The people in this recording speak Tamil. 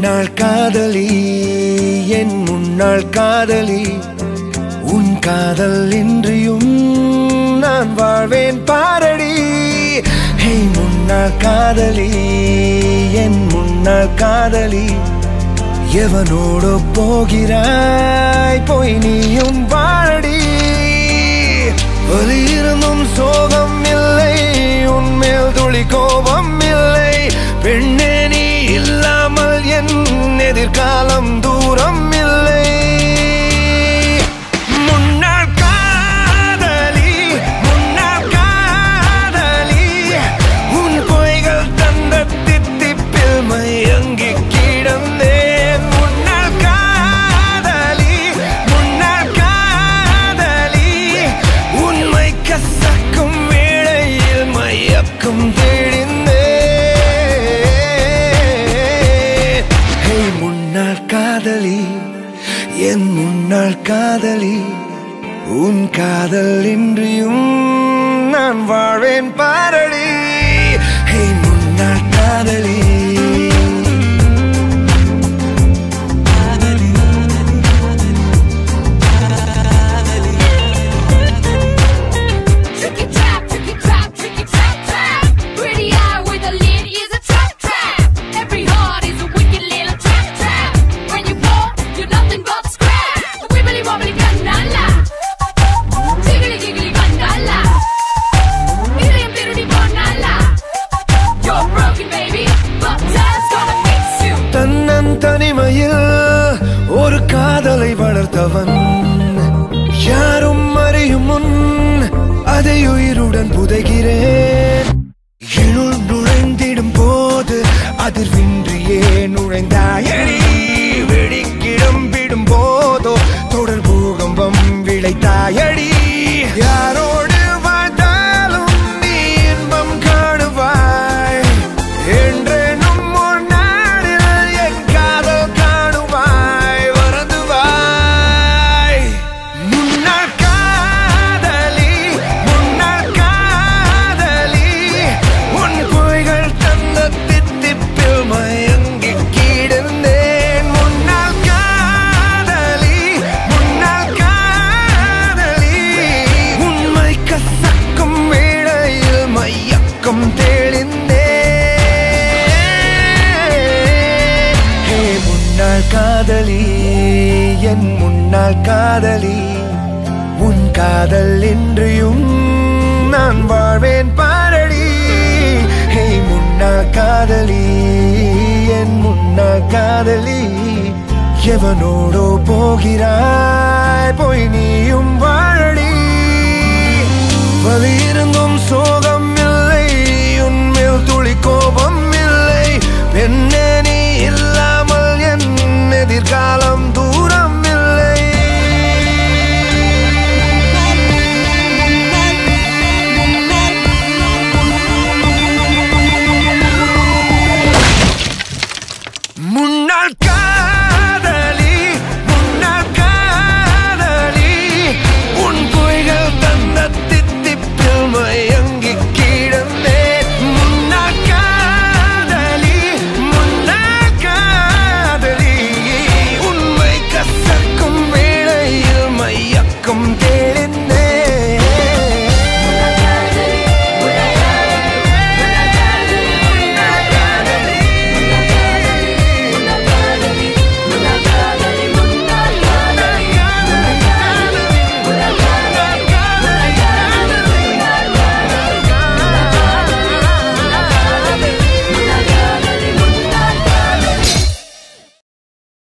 முன்னாள் காதலி என் முன்னாள் காதலி உன் காதல் இன்றியும் நான் வாழ்வேன் பாரடி ஹே முன்னாள் காதலி என் முன்னாள் காதலி எவனோடு போகிறாய் போய் நீயும் வாழடி வலி இருந்தும் சோகம் இல்லை உன்மேல் துளி கோபம் இல்லை பெண்ணே நீ இல்லாமல் என் எதிர்காலம் தூரம் இல்லை முன்னாள் காதலி முன்னாள் காதலி உன் பொய்கள் தந்த தித்திப்பில் மயங்கி கிடந்தேன் முன்னாள் காதலி முன்னாள் காதலி உண்மை கசக்கும் வேளையில் மயக்கும் தெளிந்தேன் ஹே முன்னாள் காதலி என் முன்னாள் காதலி உன் காதல் இன்றியும் நான் வாழ்வேன் பாரடி ஹே முன்னாள் காதலி Tricky trap, tricky trap, tricky trap, trap. Pretty eye with a lid is a trap, trap. Every heart is a wicked little trap, trap. When you fall, you're nothing but scrap. Wibbly wobbly gandala. Jiggly jiggly gandala. Miriam birudi bonala. You're broken, baby, but time's gonna fix you. தன்னன் தனிமையில் ஒரு காதலை வளர்த்தவன் யாரும் அறியும் முன் அதை உயிருடன் புதைகிறேன் இருள் நுழைந்திடும் போது அதிர்வின்றியே நுழைந்தாயடி வெடிக்கிடம்பிடும் போதோ தொடர் பூகம்பம் விளைத்தாயடி யாரோடு வாழ்ந்தாலும் நீ இன்பம் காணுவாய் என்றேனும் ஒரு நாளில் என் காதல் காணுவாய் வருந்துவாய் முன்னாள் காதலி முன்னாள் காதலி உன் பொய்கள் தந்த தித்திப்பில் மயங்கி கிடந்தேன் முன்னாள் காதலி முன்னாள் காதலி உண்மை கசக்கும் வேளையில் மையக்கம் தெளிந்தேன் ஹே முன்னாள் காதலி என் முன்னாள் காதலி உன் காதல் இன்றியும் நான் வாழ்வேன் பாரடி ஹே முன்னாள் காதலி என் முன்னாள் காதலி எவனோடோ போகிறாய் போய் நீயும் வாழ